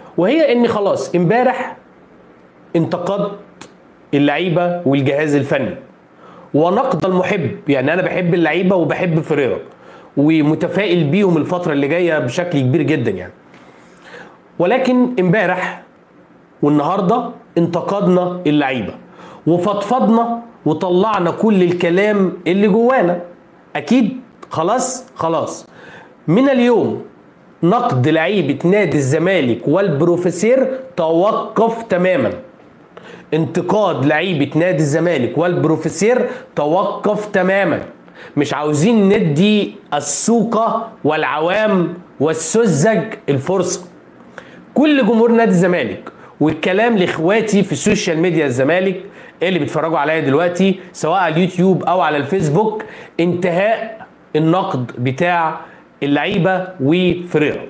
وهي ان خلاص امبارح انتقدت اللعيبه والجهاز الفني ونقد المحب يعني انا بحب اللعيبه وبحب فريرا ومتفائل بيهم الفتره اللي جايه بشكل كبير جدا يعني ولكن امبارح والنهارده انتقدنا اللعيبه وفضفضنا وطلعنا كل الكلام اللي جوانا اكيد خلاص خلاص من اليوم نقد لعيبه نادي الزمالك والبروفيسير توقف تماما انتقاد لعيبه نادي الزمالك والبروفيسير توقف تماما مش عاوزين ندي السوقة والعوام والسذج الفرصة كل جمهور نادي الزمالك والكلام لاخواتي في السوشيال ميديا الزمالك اللي بيتفرجوا عليا دلوقتي سواء على اليوتيوب او على الفيسبوك انتهاء النقد بتاع اللعيبه وفريرا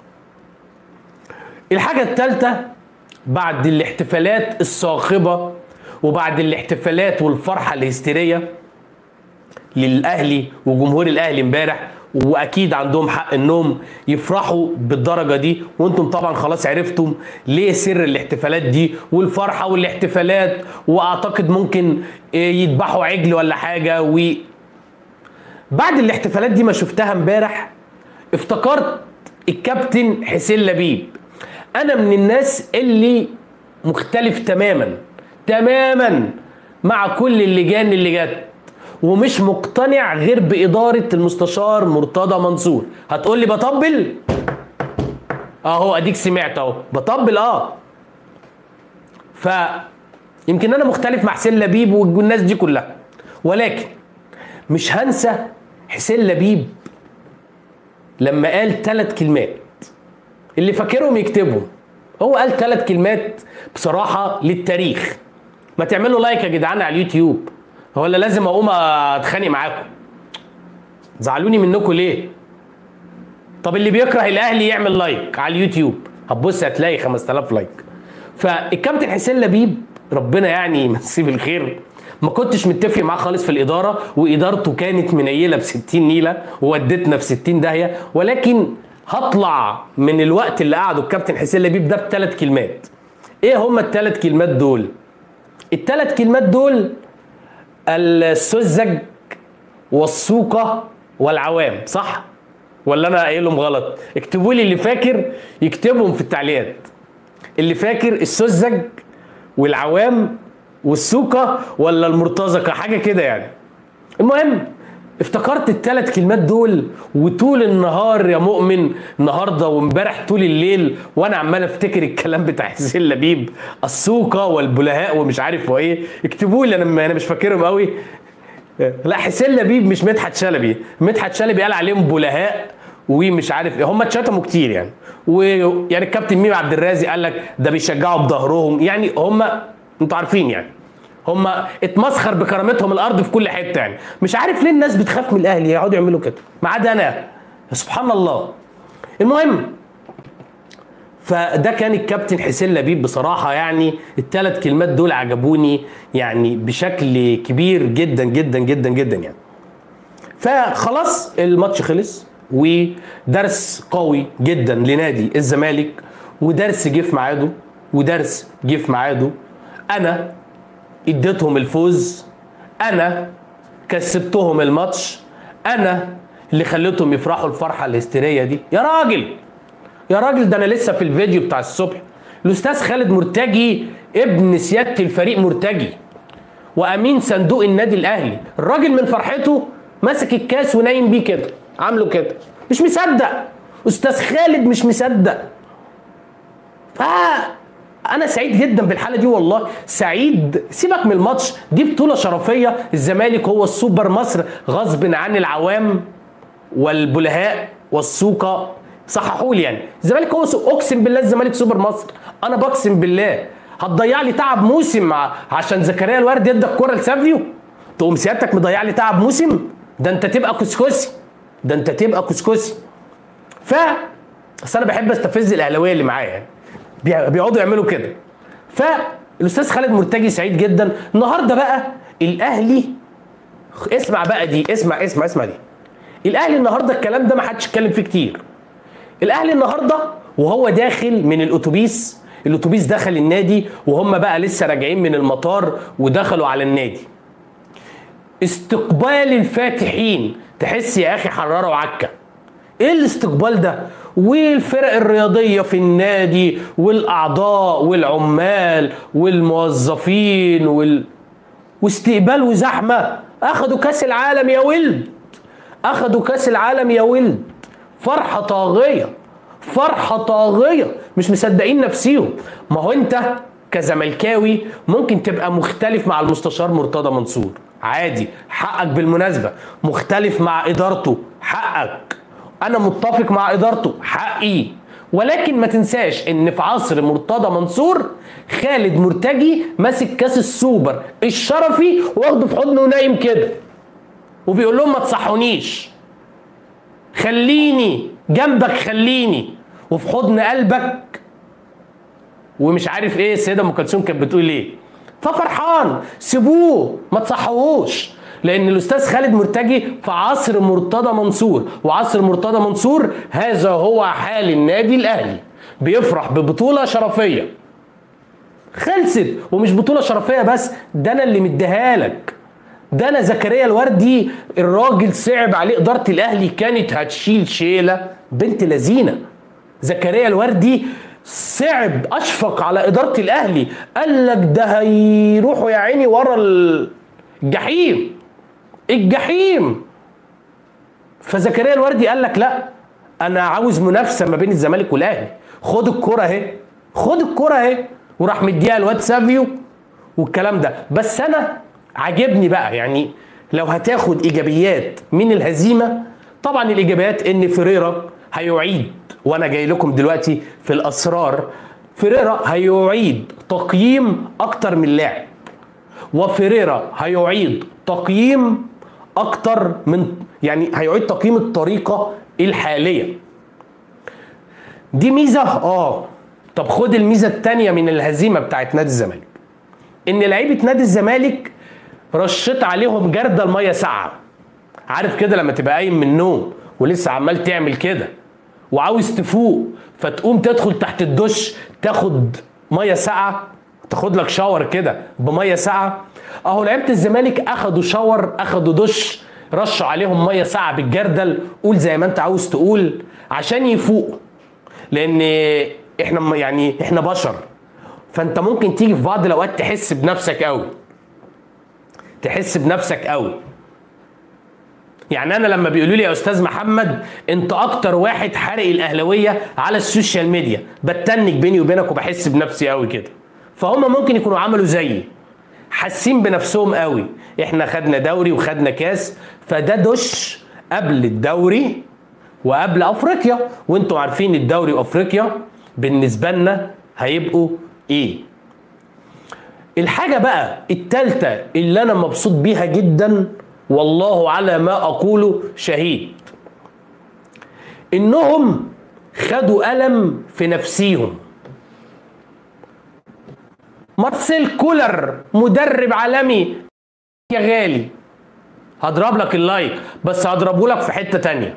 الحاجه الثالثه بعد الاحتفالات الصاخبه وبعد الاحتفالات والفرحه الهستيريه للاهلي وجمهور الاهلي امبارح واكيد عندهم حق انهم يفرحوا بالدرجه دي وانتم طبعا خلاص عرفتم ليه سر الاحتفالات دي والفرحه والاحتفالات واعتقد ممكن يذبحوا عجل ولا حاجه و بعد الاحتفالات دي ما شفتها امبارح افتكرت الكابتن حسين لبيب انا من الناس اللي مختلف تماما تماما مع كل اللجان اللي جت ومش مقتنع غير بإدارة المستشار مرتضى منصور هتقول لي بطبل اهو اديك سمعت اهو بطبل اه ف يمكن انا مختلف مع حسين لبيب والناس دي كلها ولكن مش هنسى حسين لبيب لما قال ثلاث كلمات اللي فاكرهم يكتبهم هو قال ثلاث كلمات بصراحة للتاريخ ما تعملوا لايك يا جدعان على اليوتيوب ولا لازم اقوم اتخانق معاكم زعلوني منكم ليه طب اللي بيكره الاهلي يعمل لايك على اليوتيوب هتبص هتلاقي 5000 لايك فالكابتن حسين لبيب ربنا يعني يمسيه بالخير ما كنتش متفق معاه خالص في الاداره وادارته كانت منيله ب 60 نيله وودتنا في 60 داهيه ولكن هطلع من الوقت اللي قعده الكابتن حسين لبيب ده بثلاث كلمات ايه هما الثلاث كلمات دول الثلاث كلمات دول السذج والسوقة والعوام صح ولا انا قايلهم غلط اكتبوا لي اللي فاكر يكتبهم في التعليقات اللي فاكر السذج والعوام والسوقة ولا المرتزقة حاجة كده يعني المهم افتكرت الثلاث كلمات دول وطول النهار يا مؤمن النهارده وامبارح طول الليل وانا عمال افتكر الكلام بتاع حسين لبيب السوقه والبلهاء ومش عارف وايه اكتبوا لي انا انا مش فاكرهم قوي لا حسين لبيب مش مدحت شلبي مدحت شلبي قال عليهم بلهاء ومش عارف ايه هم اتشتموا كتير يعني ويعني الكابتن ميمي عبد الرازق قال لك ده بيشجعوا بظهرهم يعني هم انتوا عارفين يعني هم اتمسخر بكرامتهم الارض في كل حته يعني مش عارف ليه الناس بتخاف من الاهلي يقعدوا يعملوا كده ما عدا انا سبحان الله المهم فده كان الكابتن حسين لبيب بصراحة يعني الثلاث كلمات دول عجبوني يعني بشكل كبير جدا جدا جدا جدا يعني فخلاص الماتش خلص ودرس قوي جدا لنادي الزمالك ودرس جه في ميعاده ودرس جه في ميعاده انا اديتهم الفوز انا كسبتهم الماتش انا اللي خليتهم يفرحوا الفرحه الهستيريه دي يا راجل يا راجل ده انا لسه في الفيديو بتاع الصبح الاستاذ خالد مرتجي ابن سياده الفريق مرتجي وامين صندوق النادي الاهلي الراجل من فرحته ماسك الكاس ونايم بيه كده عامله كده مش مصدق استاذ خالد مش مصدق ف انا سعيد جدا بالحاله دي والله سعيد سيبك من الماتش دي بطوله شرفيه الزمالك هو السوبر مصر غصب عن العوام والبلهاء والسوقه صححوا لي يعني الزمالك هو سو... اقسم بالله الزمالك سوبر مصر انا بقسم بالله هتضيع لي تعب موسم مع عشان زكريا الورد يدى الكره لسافيو تقوم سيادتك مضيع لي تعب موسم ده انت تبقى كسكسي ده انت تبقى كسكسي ف بس انا بحب استفز الاهلاويه اللي معايا يعني بيقعدوا يعملوا كده فالاستاذ خالد مرتجي سعيد جدا النهارده بقى الاهلي اسمع بقى دي اسمع اسمع اسمع دي الاهلي النهارده الكلام ده ما حدش اتكلم فيه كتير الاهلي النهارده وهو داخل من الاتوبيس الاتوبيس دخل النادي وهم بقى لسه راجعين من المطار ودخلوا على النادي استقبال الفاتحين تحس يا اخي حراره وعكه ايه الاستقبال ده والفرق الرياضيه في النادي والاعضاء والعمال والموظفين وال... واستقبال وزحمه اخدوا كاس العالم يا ولد اخدوا كاس العالم يا ولد فرحه طاغيه فرحه طاغيه مش مصدقين نفسيهم ما هو انت كزملكاوي ممكن تبقى مختلف مع المستشار مرتضى منصور عادي حقك بالمناسبه مختلف مع ادارته حقك انا متفق مع ادارته حقي ولكن ما تنساش ان في عصر مرتضى منصور خالد مرتجي ماسك كاس السوبر الشرفي واخده في حضنه ونايم كده وبيقول لهم ما تصحونيش خليني جنبك خليني وفي حضن قلبك ومش عارف ايه السيده ام كلثوم كانت بتقول ايه ففرحان سيبوه ما تصحوهوش لان الاستاذ خالد مرتجي في عصر مرتضى منصور وعصر مرتضى منصور هذا هو حال النادي الاهلي بيفرح ببطوله شرفيه خلصت ومش بطوله شرفيه بس ده انا اللي مديها لك ده انا زكريا الوردي الراجل صعب عليه اداره الاهلي كانت هتشيل شيله بنت لذينه زكريا الوردي صعب اشفق على اداره الاهلي قال لك ده هيروحوا يا عيني ورا الجحيم الجحيم فزكريا الوردي قال لك لا انا عاوز منافسه ما بين الزمالك والاهلي خد الكره اهي خد الكره اهي وراح مديها الواد سافيو والكلام ده بس انا عاجبني بقى يعني لو هتاخد ايجابيات من الهزيمه طبعا الايجابيات ان فريرا هيعيد وانا جاي لكم دلوقتي في الاسرار فريرا هيعيد تقييم اكتر من لاعب وفريرا هيعيد تقييم اكتر من يعني هيعيد تقييم الطريقه الحاليه دي ميزه اه طب خد الميزه الثانيه من الهزيمه بتاعت نادي الزمالك ان لعيبه نادي الزمالك رشت عليهم جردل الميه ساقعه عارف كده لما تبقى قايم من النوم ولسه عمال تعمل كده وعاوز تفوق فتقوم تدخل تحت الدش تاخد ميه ساقعه تاخد لك شاور كده بميه ساقعه اهو لعيبه الزمالك اخدوا شاور اخدوا دش رشوا عليهم ميه ساقعه بالجردل قول زي ما انت عاوز تقول عشان يفوقوا لان احنا يعني احنا بشر فانت ممكن تيجي في بعض الاوقات تحس بنفسك قوي تحس بنفسك قوي يعني انا لما بيقولوا لي يا استاذ محمد انت اكتر واحد حارق الاهلاويه على السوشيال ميديا بتنك بيني وبينك وبحس بنفسي قوي كده فهم ممكن يكونوا عملوا زيي حاسين بنفسهم قوي احنا خدنا دوري وخدنا كاس فده دش قبل الدوري وقبل افريقيا وانتوا عارفين الدوري وافريقيا بالنسبه لنا هيبقوا ايه الحاجة بقى التالتة اللي أنا مبسوط بيها جدا والله على ما أقوله شهيد إنهم خدوا ألم في نفسيهم مارسيل كولر مدرب عالمي يا غالي هضرب لك اللايك بس هضربه لك في حتة تانية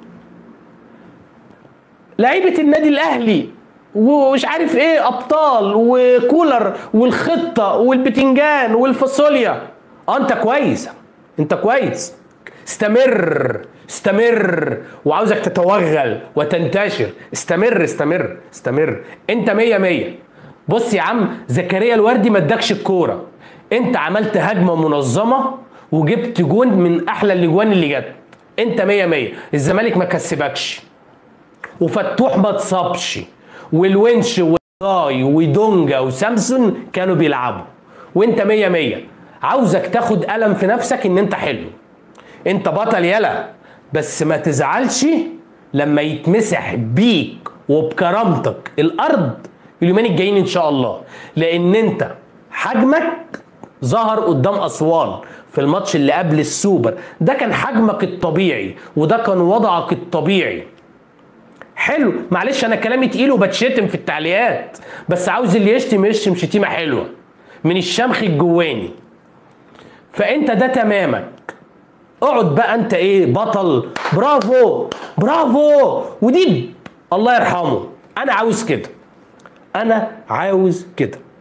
لعيبة النادي الأهلي ومش عارف ايه ابطال وكولر والخطه والبتنجان والفاصوليا اه انت كويس انت كويس استمر استمر وعاوزك تتوغل وتنتشر استمر استمر استمر انت مية مية بص يا عم زكريا الوردي ما ادكش الكوره انت عملت هجمه منظمه وجبت جون من احلى الاجوان اللي جت انت مية مية الزمالك ما كسبكش وفتوح ما اتصابش والونش وضاي ودونجا وسامسون كانوا بيلعبوا وانت مية مية عاوزك تاخد ألم في نفسك ان انت حلو انت بطل يلا بس ما تزعلش لما يتمسح بيك وبكرامتك الارض اليومين الجايين ان شاء الله لان انت حجمك ظهر قدام اسوان في الماتش اللي قبل السوبر ده كان حجمك الطبيعي وده كان وضعك الطبيعي حلو معلش انا كلامي تقيل وبتشتم في التعليقات بس عاوز اللي يشتم يشتم شتيمه حلوه من الشمخ الجواني فانت ده تمامك اقعد بقى انت ايه بطل برافو برافو وديب الله يرحمه انا عاوز كده انا عاوز كده